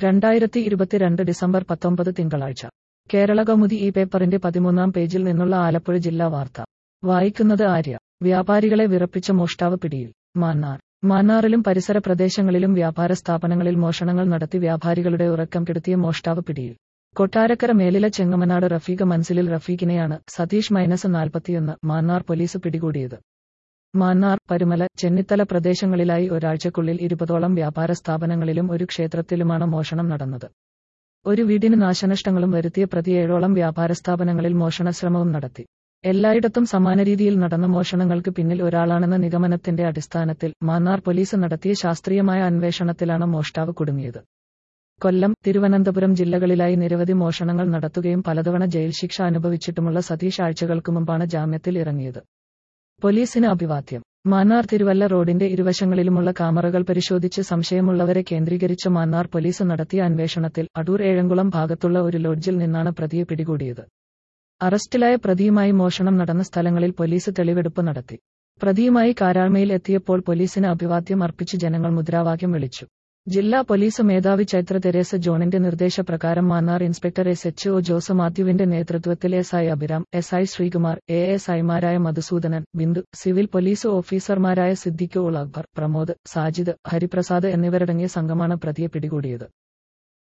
രണ്ടായിരത്തി ഇരുപത്തിരണ്ട് ഡിസംബർ പത്തൊമ്പത് തിങ്കളാഴ്ച കേരള കൗമുദി ഈ പേപ്പറിന്റെ പതിമൂന്നാം പേജിൽ നിന്നുള്ള ആലപ്പുഴ ജില്ലാ വാർത്ത വായിക്കുന്നത് ആര്യ വ്യാപാരികളെ വിറപ്പിച്ച മോഷ്ടാവ് പിടിയിൽ മാന്നാർ മാന്നാറിലും പരിസര പ്രദേശങ്ങളിലും വ്യാപാര സ്ഥാപനങ്ങളിൽ മോഷണങ്ങൾ നടത്തി വ്യാപാരികളുടെ ഉറക്കം കെടുത്തിയ മോഷ്ടാവ് പിടിയിൽ കൊട്ടാരക്കര മേലില ചെങ്ങമനാട് റഫീഖ് മൻസിലിൽ റഫീഖിനെയാണ് സതീഷ് മൈനസ് നാൽപ്പത്തിയൊന്ന് മാന്നാർ പോലീസ് പിടികൂടിയത് മാന്നാർ പരുമല ചെന്നിത്തല പ്രദേശങ്ങളിലായി ഒരാഴ്ചക്കുള്ളിൽ ഇരുപതോളം വ്യാപാര സ്ഥാപനങ്ങളിലും ഒരു ക്ഷേത്രത്തിലുമാണ് മോഷണം നടന്നത് ഒരു വീടിന് നാശനഷ്ടങ്ങളും വരുത്തിയ പ്രതി ഏഴോളം വ്യാപാര സ്ഥാപനങ്ങളിൽ മോഷണശ്രമവും നടത്തി എല്ലായിടത്തും സമാന രീതിയിൽ നടന്ന മോഷണങ്ങൾക്ക് പിന്നിൽ ഒരാളാണെന്ന നിഗമനത്തിന്റെ അടിസ്ഥാനത്തിൽ മാന്നാർ പോലീസ് നടത്തിയ ശാസ്ത്രീയമായ അന്വേഷണത്തിലാണ് മോഷ്ടാവ് കുടുങ്ങിയത് കൊല്ലം തിരുവനന്തപുരം ജില്ലകളിലായി നിരവധി മോഷണങ്ങൾ നടത്തുകയും പലതവണ ജയിൽ ശിക്ഷ അനുഭവിച്ചിട്ടുമുള്ള സതീഷ് ആഴ്ചകൾക്കു മുമ്പാണ് ജാമ്യത്തിൽ ഇറങ്ങിയത് പോലീസിന് അഭിവാദ്യം മാന്നാർ തിരുവല്ല റോഡിന്റെ ഇരുവശങ്ങളിലുമുള്ള കാമറകൾ പരിശോധിച്ച് സംശയമുള്ളവരെ കേന്ദ്രീകരിച്ച് മാന്നാർ പോലീസ് നടത്തിയ അന്വേഷണത്തിൽ അടൂർ ഏഴംകുളം ഭാഗത്തുള്ള ഒരു ലോഡ്ജിൽ നിന്നാണ് പ്രതിയെ പിടികൂടിയത് അറസ്റ്റിലായ പ്രതിയുമായി മോഷണം നടന്ന സ്ഥലങ്ങളിൽ പോലീസ് തെളിവെടുപ്പ് നടത്തി പ്രതിയുമായി കാരാഴ്മയിൽ എത്തിയപ്പോൾ പോലീസിന് അഭിവാദ്യം അർപ്പിച്ച് ജനങ്ങൾ മുദ്രാവാക്യം വിളിച്ചു ജില്ലാ പോലീസ് മേധാവി ചൈത്ര തെരേസ ജോണിന്റെ നിർദ്ദേശപ്രകാരം Mannar inspector S H O Jose മാത്യുവിന്റെ നേതൃത്വത്തിൽ S I Abhiram S I Sreekumar A S ഐമാരായ മധുസൂദനൻ ബിന്ദു സിവിൽ പോലീസ് ഓഫീസർമാരായ സിദ്ദിഖ് ഉൾ അക്ബർ പ്രമോദ് സാജിദ് ഹരിപ്രസാദ് എന്നിവരടങ്ങിയ സംഘമാണ് പ്രതിയെ പിടികൂടിയത്